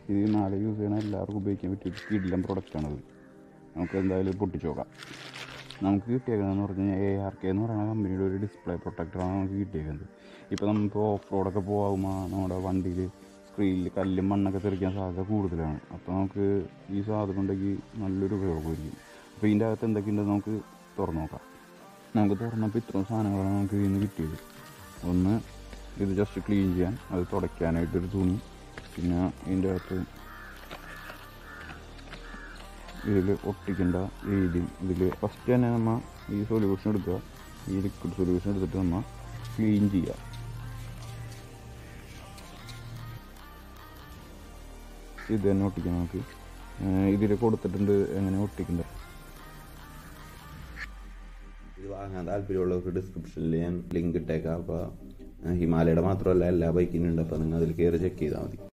ഇത് ഹിമാലയ യൂസ് ചെയ്യണ എല്ലാവർക്കും ഉപയോഗിക്കാൻ പറ്റിയ കിടിലം പ്രൊഡക്റ്റാണത് നമുക്ക് എന്തായാലും പൊട്ടിച്ച് നോക്കാം നമുക്ക് കിട്ടിയേക്കുന്നതെന്ന് പറഞ്ഞു കഴിഞ്ഞാൽ എ ആർ കെ എന്ന് പറയുന്ന കമ്പനിയുടെ ഒരു ഡിസ്പ്ലേ പ്രൊട്ടക്ടറാണ് നമുക്ക് കിട്ടിയേക്കുന്നത് ഇപ്പോൾ നമ്മളിപ്പോൾ ഓഫ് റോഡൊക്കെ പോകുമ്പോൾ നമ്മുടെ വണ്ടിയിൽ സ്ക്രീനിൽ കല്ലും മണ്ണൊക്കെ തെറിക്കാൻ സാധ്യത കൂടുതലാണ് അപ്പോൾ നമുക്ക് ഈ സാധനം ഉണ്ടെങ്കിൽ നല്ലൊരു ഉപയോഗമായിരിക്കും അപ്പോൾ ഇതിൻ്റെ അകത്ത് എന്തൊക്കെയുണ്ടെന്ന് നമുക്ക് തുറന്നു നോക്കാം നമുക്ക് തുറന്നപ്പോൾ ഇത്രയും സാധനങ്ങളാണ് നമുക്ക് ഇതിൽ നിന്ന് കിട്ടിയത് ഒന്ന് ഇത് ജസ്റ്റ് ക്ലീൻ ചെയ്യാൻ അത് തുടയ്ക്കാനായിട്ടൊരു തുണി പിന്നെ ഇതിൻ്റെ അകത്ത് ഇതിൽ ഒട്ടിക്കേണ്ട രീതി ഇതിൽ ഫസ്റ്റ് തന്നെ നമ്മൾ ഈ സൊല്യൂഷൻ എടുക്കുക ഈ ലിക്വിഡ് സൊല്യൂഷൻ എടുത്തിട്ട് നമ്മൾ ക്ലീൻ ചെയ്യുക ഇത് തന്നെ ഒട്ടിക്കാം നമുക്ക് ഇതിൽ കൊടുത്തിട്ടുണ്ട് എങ്ങനെ ഒട്ടിക്കേണ്ടത് ഇത് വാങ്ങാൻ താല്പര്യമുള്ളവർക്ക് ഡിസ്ക്രിപ്ഷനിൽ ഞാൻ ലിങ്ക് ഇട്ടേക്കാം അപ്പോൾ ഹിമാലയയുടെ മാത്രമല്ല എല്ലാ ബൈക്കിനും ഉണ്ട് അപ്പോൾ നിങ്ങൾ അതിൽ കയറി ചെക്ക് ചെയ്താൽ മതി